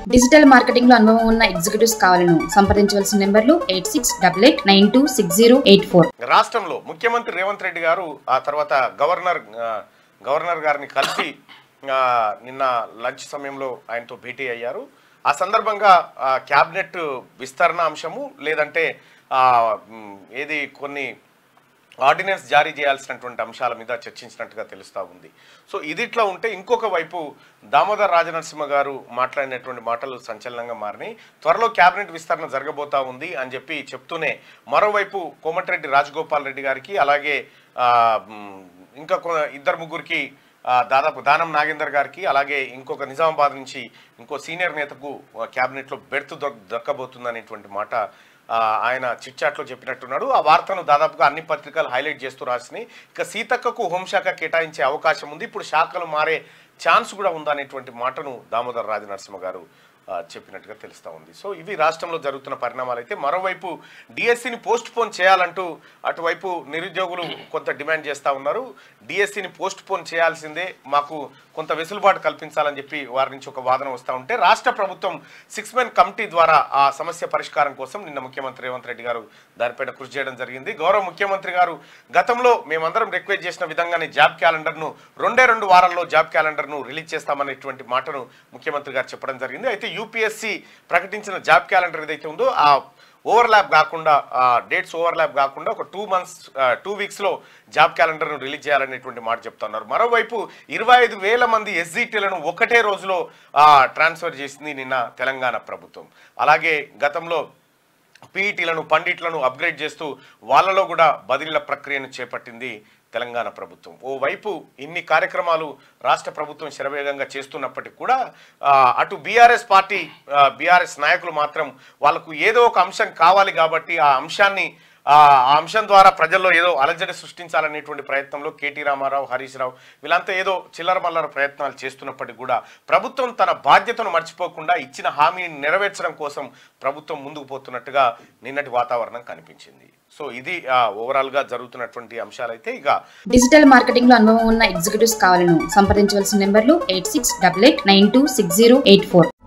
digital marketing లో అనుభవం ఉన్న ఎగ్జిక్యూటివ్స్ కావాలను సంప్రదించవలసిన నెంబర్లు eight six double eight nine two six zero eight four రాష్ట్రంలో ముఖ్యమంత్రి రేవంత్ రెడ్డి గారు ఆ తర్వాత గవర్నర్ ఆ, గవర్నర్ గారిని కలిసి ఆ, నిన్న లంచ్ సమయంలో ఆయనతో భేటీ అయ్యారు ఆ సందర్భంగా ఆ, క్యాబినెట్ విస్తరణ అంశము లేదంటే ఆ, మ్, ఏది కొన్ని ఆర్డినెన్స్ జారీ చేయాల్సినటువంటి అంశాల మీద చర్చించినట్టుగా తెలుస్తూ ఉంది సో ఇది ఇట్లా ఉంటే ఇంకొక వైపు దామోదర్ రాజనరసింహ గారు మాట్లాడినటువంటి మాటలు సంచలనంగా మారినాయి త్వరలో కేబినెట్ విస్తరణ జరగబోతా ఉంది అని చెప్పి చెప్తూనే మరోవైపు కోమటిరెడ్డి రాజగోపాల్ రెడ్డి గారికి అలాగే ఆ, మ్, ఇంకా కొ- ఇద్దరు ముగ్గురికి ఆ, దాదాపు దానం నాగేందర్ గారికి అలాగే ఇంకొక నిజామాబాద్ నుంచి ఇంకో సీనియర్ నేతకు ఆ, క్యాబినెట్లో బెర్త్ దొ- దక్కబోతుందనేటువంటి మాట ఆ, ఆయన చిట్చాట్లో చెప్పినట్టున్నాడు ఆ వార్తను దాదాపుగా అన్ని పత్రికలు హైలైట్ చేస్తూ రాసినాయి ఇక సీతక్కకు హోంశాఖ కేటాయించే అవకాశం ఉంది ఇప్పుడు శాఖలు మారే ఛాన్స్ కూడా ఉందనేటువంటి మాటను దామోదర్ రాజనరసింహ గారు ఆ, చెప్పినట్టుగా తెలుస్తూ ఉంది సో ఇవి రాష్ట్రంలో జరుగుతున్న పరిణామాలు అయితే మరోవైపు డిఎస్సిని పోస్ట్ పోన్ చేయాలంటూ అటువైపు నిరుద్యోగులు కొంత డిమాండ్ చేస్తూ ఉన్నారు డిఎస్సిని పోస్ట్ పోన్ చేయాల్సిందే మాకు కొంత వెసులుబాటు కల్పించాలని చెప్పి వారి నుంచి ఒక వాదన వస్తూ ఉంటే రాష్ట్ర ప్రభుత్వం సిక్స్ మెన్ కమిటీ ద్వారా ఆ సమస్య పరిష్కారం కోసం నిన్న ముఖ్యమంత్రి రేవంత్ రెడ్డి గారు దానిపైన కృషి చేయడం జరిగింది గౌరవ ముఖ్యమంత్రి గారు గతంలో మేమందరం రిక్వెస్ట్ చేసిన విధంగానే జాబ్ క్యాలెండర్ను రెండే రెండు వారాల్లో జాబ్ క్యాలెండర్ను రిలీజ్ చేస్తామనేటువంటి మాటను ముఖ్యమంత్రి గారు చెప్పడం జరిగింది అయితే యూపీఎస్సీ ప్రకటించిన జాబ్ క్యాలెండర్ ఏదైతే ఉందో ఆ ఓవర్లాప్ కాకుండా డేట్స్ ఓవర్లాప్ కాకుండా ఒక టూ మంత్స్ టూ వీక్స్లో జాబ్ క్యాలెండర్ను రిలీజ్ చేయాలనేటువంటి మాట చెప్తున్నారు మరోవైపు ఇరవై ఐదు వేల మంది ఎస్జిటీలను ఒకటే రోజులో ట్రాన్స్ఫర్ చేసింది నిన్న తెలంగాణ ప్రభుత్వం అలాగే గతంలో పీఈటీలను పండిట్లను అప్గ్రేడ్ చేస్తూ వాళ్ళలో కూడా బదిలీల ప్రక్రియను చేపట్టింది తెలంగాణ ప్రభుత్వం ఓవైపు ఇన్ని కార్యక్రమాలు రాష్ట్ర ప్రభుత్వం శరవేగంగా చేస్తున్నప్పటికీ కూడా ఆ, అటు బీఆర్ఎస్ పార్టీ బీఆర్ఎస్ నాయకులు మాత్రం వాళ్ళకు ఏదో ఒక అంశం కావాలి కాబట్టి ఆ అంశాన్ని ఆ ఆ అంశం ద్వారా ప్రజల్లో ఏదో అలజడి సృష్టించాలనేటువంటి ప్రయత్నంలో కేటీ రామారావు హరీష్ రావు వీళ్ళంతా ఏదో చిల్లర మల్లర ప్రయత్నాలు చేస్తున్నప్పటికీ కూడా ప్రభుత్వం తన బాధ్యతను మర్చిపోకుండా ఇచ్చిన హామీని నెరవేర్చడం కోసం ప్రభుత్వం ముందుకు పోతున్నట్టుగా నిన్నటి వాతావరణం కనిపించింది సో ఇది ఓవరాల్ గా జరుగుతున్నటువంటి అంశాలైతే ఇక డిజిటల్ మార్కెటింగ్ లో అనుభవం ఉన్న ఎగ్జిక్యూటివ్స్ కావాలను సంప్రదించవలసిన నెంబర్లు eight six double eight nine two six zero eight four